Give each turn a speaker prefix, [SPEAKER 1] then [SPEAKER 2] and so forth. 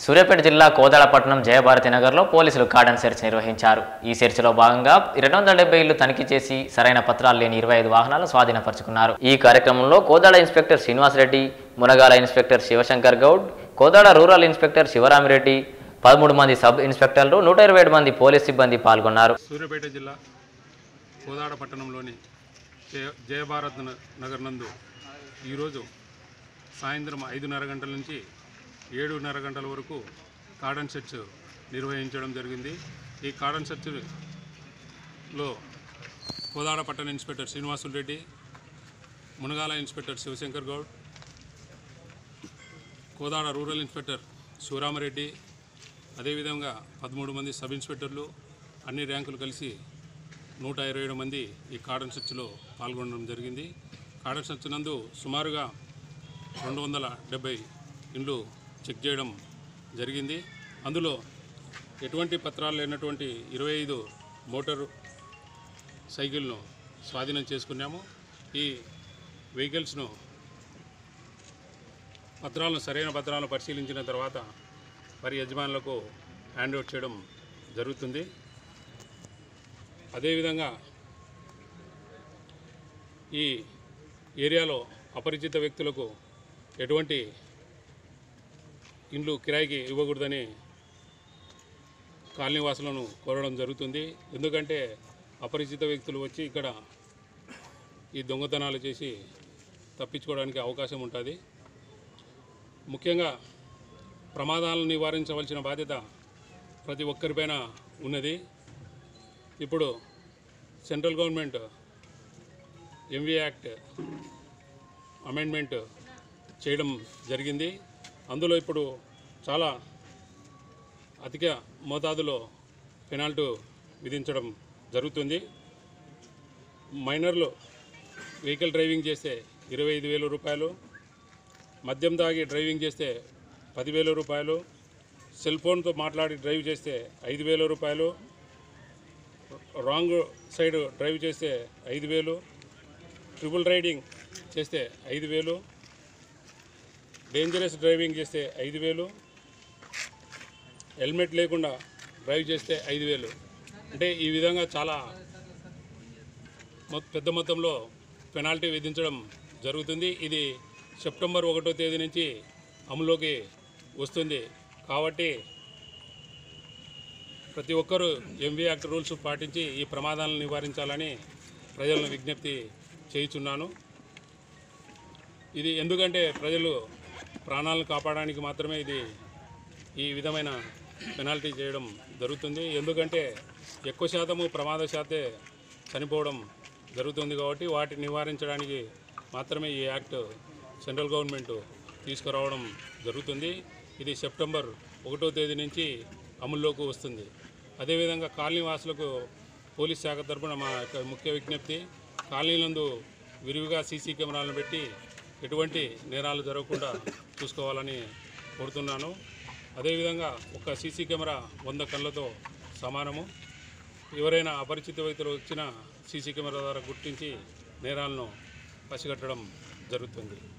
[SPEAKER 1] సూర్యాపేట జిల్లా కోదాడపట్నం జయభారతి నగర్లో పోలీసులు కార్డన్ సెర్చ్ నిర్వహించారు ఈ సెర్చ్లో భాగంగా రెండు వందల డెబ్బై ఇళ్లు తనిఖీ చేసి సరైన పత్రాలు లేని ఇరవై ఐదు వాహనాలు స్వాధీనపరుచుకున్నారు ఈ కార్యక్రమంలో Kodad inspector Srinivasa Reddy Munagala inspector Sivashankar Goud Kodad rural inspector Sivarami Reddy పదమూడు మంది సబ్ ఇన్స్పెక్టర్లు నూట ఇరవై ఏడు మంది పోలీస్ సిబ్బంది పాల్గొన్నారు
[SPEAKER 2] సూర్యాపేట జిల్లా కోదాడ పట్టణంలోని జయ జయభారత్ న- నగర్ నందు ఈరోజు సాయంత్రం ఐదున్నర గంటల నుంచి ఏడున్నర గంటల వరకు కార్డన్ సెర్చ్ నిర్వహించడం జరిగింది ఈ కార్డన్ సెర్చ్లో కోదాడ పట్టణ inspector Srinivasulu Reddy Munagala inspector Sivashankar Goud Kodad rural inspector Sivarama Reddy అదేవిధంగా పదమూడు మంది సబ్ ఇన్స్పెక్టర్లు అన్ని ర్యాంకులు కలిసి నూట ఇరవై ఏడు మంది ఈ కార్డన్ సెర్చ్లో పాల్గొనడం జరిగింది కార్డన్ సెర్చ్ నందు సుమారుగా రెండు వందల డెబ్బై ఇండ్లు చెక్ చేయడం జరిగింది అందులో ఎటువంటి పత్రాలు లేనటువంటి ఇరవై ఐదు మోటారు సైకిల్ను స్వాధీనం చేసుకున్నాము ఈ వెహికల్స్ను పత్రాలను సరైన పత్రాలను పరిశీలించిన తర్వాత వారి యజమానులకు హ్యాండ్ ఓవర్ చేయడం జరుగుతుంది అదేవిధంగా ఈ ఏరియాలో అపరిచిత వ్యక్తులకు ఎటువంటి ఇండ్లు కిరాయికి ఇవ్వకూడదని కాలనీ వాసులను కోరడం జరుగుతుంది ఎందుకంటే అపరిచిత వ్యక్తులు వచ్చి ఇక్కడ ఈ దొంగతనాలు చేసి తప్పించుకోవడానికి అవకాశం ఉంటుంది ముఖ్యంగా ప్రమాదాలను నివారించవలసిన బాధ్యత ప్రతి ఒక్కరిపైన ఉన్నది ఇప్పుడు central government MV act amendment చేయడం జరిగింది అందులో ఇప్పుడు చాలా అధిక మోతాదులో పెనాల్టీ విధించడం జరుగుతుంది మైనర్లు వెహికల్ డ్రైవింగ్ చేస్తే ఇరవై ఐదు వేల రూపాయలు మద్యం తాగి డ్రైవింగ్ చేస్తే పదివేల రూపాయలు సెల్ ఫోన్తో మాట్లాడి డ్రైవ్ చేస్తే ఐదు వేల రూపాయలు రాంగ్ సైడ్ డ్రైవ్ చేస్తే ఐదు వేలు ట్రిపుల్ రైడింగ్ చేస్తే ఐదు వేలు డేంజరస్ డ్రైవింగ్ చేస్తే ఐదు వేలు హెల్మెట్ లేకుండా డ్రైవ్ చేస్తే ఐదు వేలు అంటే ఈ విధంగా చాలా మొ- పెద్ద మొత్తంలో పెనాల్టీ విధించడం జరుగుతుంది ఇది సెప్టెంబర్ ఒకటో తేదీ నుంచి అమలులోకి వస్తుంది కాబట్టి ప్రతి ఒక్కరూ ఎంవీ యాక్ట్ రూల్స్ పాటించి ఈ ప్రమాదాలను నివారించాలని ప్రజలను విజ్ఞప్తి చేయుచున్నాను ఇది ఎందుకంటే ప్రజలు ప్రాణాలను కాపాడడానికి మాత్రమే ఇది ఈ విధమైన పెనాల్టీ చేయడం జరుగుతుంది ఎందుకంటే ఎక్కువ శాతము ప్రమాద శాతే చనిపోవడం జరుగుతుంది కాబట్టి వాటిని నివారించడానికి మాత్రమే ఈ యాక్ట్ సెంట్రల్ గవర్నమెంట్ తీసుకురావడం జరుగుతుంది ఇది సెప్టెంబర్ ఒకటో తేదీ నుంచి అమల్లోకి వస్తుంది అదేవిధంగా కాలనీ వాసులకు పోలీస్ శాఖ తరపున మా యొక్క ముఖ్య విజ్ఞప్తి కాలనీలందు విరివిగా సీసీ కెమెరాలను పెట్టి ఎటువంటి నేరాలు జరగకుండా చూసుకోవాలని కోరుతున్నాను అదేవిధంగా ఒక సీసీ కెమెరా వంద కళ్ళతో సమానము ఎవరైనా అపరిచిత వ్యక్తులు వచ్చిన సీసీ కెమెరా ద్వారా గుర్తించి నేరాలను పసిగట్టడం జరుగుతుంది